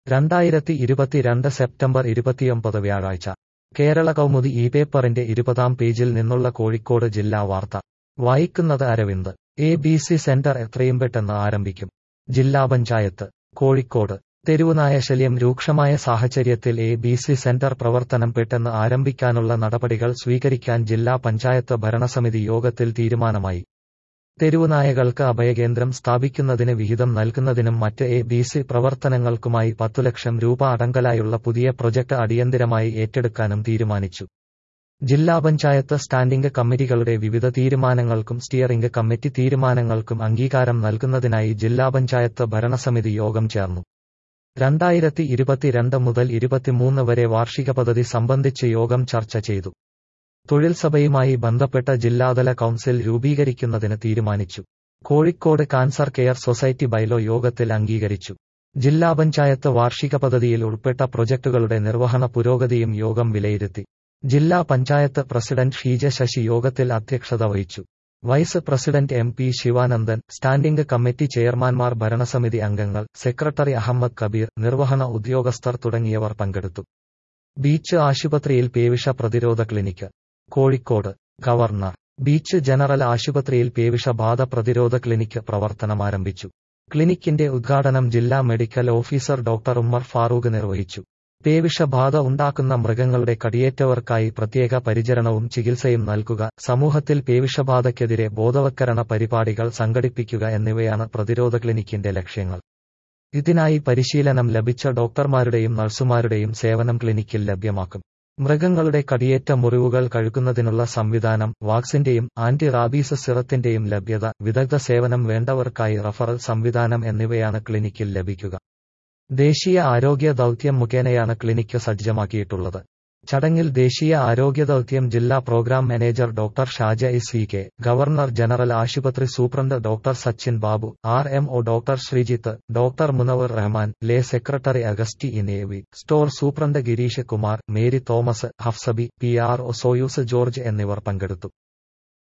രണ്ടായിരത്തി ഇരുപത്തിരണ്ട് സെപ്റ്റംബർ ഇരുപത്തിയൊമ്പത് വ്യാഴാഴ്ച കേരള കൗമുദി ഈ പേപ്പറിന്റെ ഇരുപതാം പേജിൽ നിന്നുള്ള കോഴിക്കോട് ജില്ലാ വാർത്ത വായിക്കുന്നത് Aravind A B C centre എത്രയും പെട്ടെന്ന് ആരംഭിക്കും ജില്ലാ പഞ്ചായത്ത് കോഴിക്കോട് തെരുവുനായ ശല്യം രൂക്ഷമായ സാഹചര്യത്തിൽ എ ബി സി സെന്റർ പ്രവർത്തനം പെട്ടെന്ന് ആരംഭിക്കാനുള്ള നടപടികൾ സ്വീകരിക്കാൻ ജില്ലാ പഞ്ചായത്ത് ഭരണസമിതി യോഗത്തിൽ തീരുമാനമായി തെരുവുനായകൾക്ക് അഭയകേന്ദ്രം സ്ഥാപിക്കുന്നതിന് വിഹിതം നൽകുന്നതിനും മറ്റ് എ ബി സി പ്രവർത്തനങ്ങൾക്കുമായി പത്തു ലക്ഷം രൂപ അടങ്കലായുള്ള പുതിയ പ്രൊജക്ട് അടിയന്തിരമായി ഏറ്റെടുക്കാനും തീരുമാനിച്ചു ജില്ലാ പഞ്ചായത്ത് സ്റ്റാൻഡിംഗ് കമ്മിറ്റികളുടെ വിവിധ തീരുമാനങ്ങൾക്കും സ്റ്റിയറിംഗ് കമ്മിറ്റി തീരുമാനങ്ങൾക്കും അംഗീകാരം നൽകുന്നതിനായി ജില്ലാ പഞ്ചായത്ത് ഭരണസമിതി യോഗം ചേർന്നു രണ്ടായിരത്തി ഇരുപത്തിരണ്ട് മുതൽ ഇരുപത്തിമൂന്ന് വരെ വാർഷിക പദ്ധതി സംബന്ധിച്ച് യോഗം ചർച്ച ചെയ്തു തൊഴിൽ സഭയുമായി ബന്ധപ്പെട്ട ജില്ലാതല കൗൺസിൽ രൂപീകരിക്കുന്നതിന് തീരുമാനിച്ചു Kozhikode cancer care society bylaw യോഗത്തിൽ അംഗീകരിച്ചു ജില്ലാ പഞ്ചായത്ത് വാർഷിക പദ്ധതിയിൽ ഉൾപ്പെട്ട പ്രൊജക്ടുകളുടെ നിർവഹണ പുരോഗതിയും യോഗം വിലയിരുത്തി ജില്ലാ പഞ്ചായത്ത് പ്രസിഡന്റ് ഷീജ ശശി യോഗത്തിൽ അധ്യക്ഷത വഹിച്ചു vice president M P Sivanandan standing committee ചെയർമാൻമാർ ഭരണസമിതി അംഗങ്ങൾ സെക്രട്ടറി അഹമ്മദ് കബീർ നിർവഹണ ഉദ്യോഗസ്ഥർ തുടങ്ങിയവർ പങ്കെടുത്തു ബീച്ച് ആശുപത്രിയിൽ പേവിഷ പ്രതിരോധ clinic Kozhikode government beach general ആശുപത്രിയിൽ പേവിഷബാധ പ്രതിരോധ ക്ലിനിക്ക് പ്രവർത്തനമാരംഭിച്ചു ക്ലിനിക്കിന്റെ ഉദ്ഘാടനം ജില്ലാ medical officer doctor Ummer Farook നിർവഹിച്ചു പേവിഷബാധ ഉണ്ടാക്കുന്ന മൃഗങ്ങളുടെ കടിയേറ്റവർക്കായി പ്രത്യേക പരിചരണവും ചികിത്സയും നൽകുക സമൂഹത്തിൽ പേവിഷബാധയ്ക്കെതിരെ ബോധവത്കരണ പരിപാടികൾ സംഘടിപ്പിക്കുക എന്നിവയാണ് പ്രതിരോധ ക്ലിനിക്കിന്റെ ലക്ഷ്യങ്ങൾ ഇതിനായി പരിശീലനം ലഭിച്ച ഡോക്ടർമാരുടെയും നഴ്സുമാരുടെയും സേവനം ക്ലിനിക്കിൽ ലഭ്യമാക്കും മൃഗങ്ങളുടെ കടിയേറ്റ മുറിവുകൾ കഴുകുന്നതിനുള്ള സംവിധാനം വാക്സിന്റെയും ആന്റി റാബീസ് സിറത്തിന്റെയും ലഭ്യത വിദഗ്ധ സേവനം വേണ്ടവർക്കായി റഫറൽ സംവിധാനം എന്നിവയാണ് ക്ലിനിക്കിൽ ലഭിക്കുക ദേശീയ ആരോഗ്യ ദൗത്യം മുഖേനയാണ് ക്ലിനിക്ക് സജ്ജമാക്കിയിട്ടുള്ളത് ചടങ്ങിൽ ദേശീയ ആരോഗ്യ ദൗത്യം ജില്ലാ programme manager doctor Shaja S C K government general ആശുപത്രി superintendent doctor Sachin Babu R M O doctor Sreejith doctor Munavar Rahman lay secretary Augusty ഇനേവി store superintendent Gireesh Kumar Mary Thomas Hafsabi P R O സോയൂസ് ജോർജ് എന്നിവർ പങ്കെടുത്തു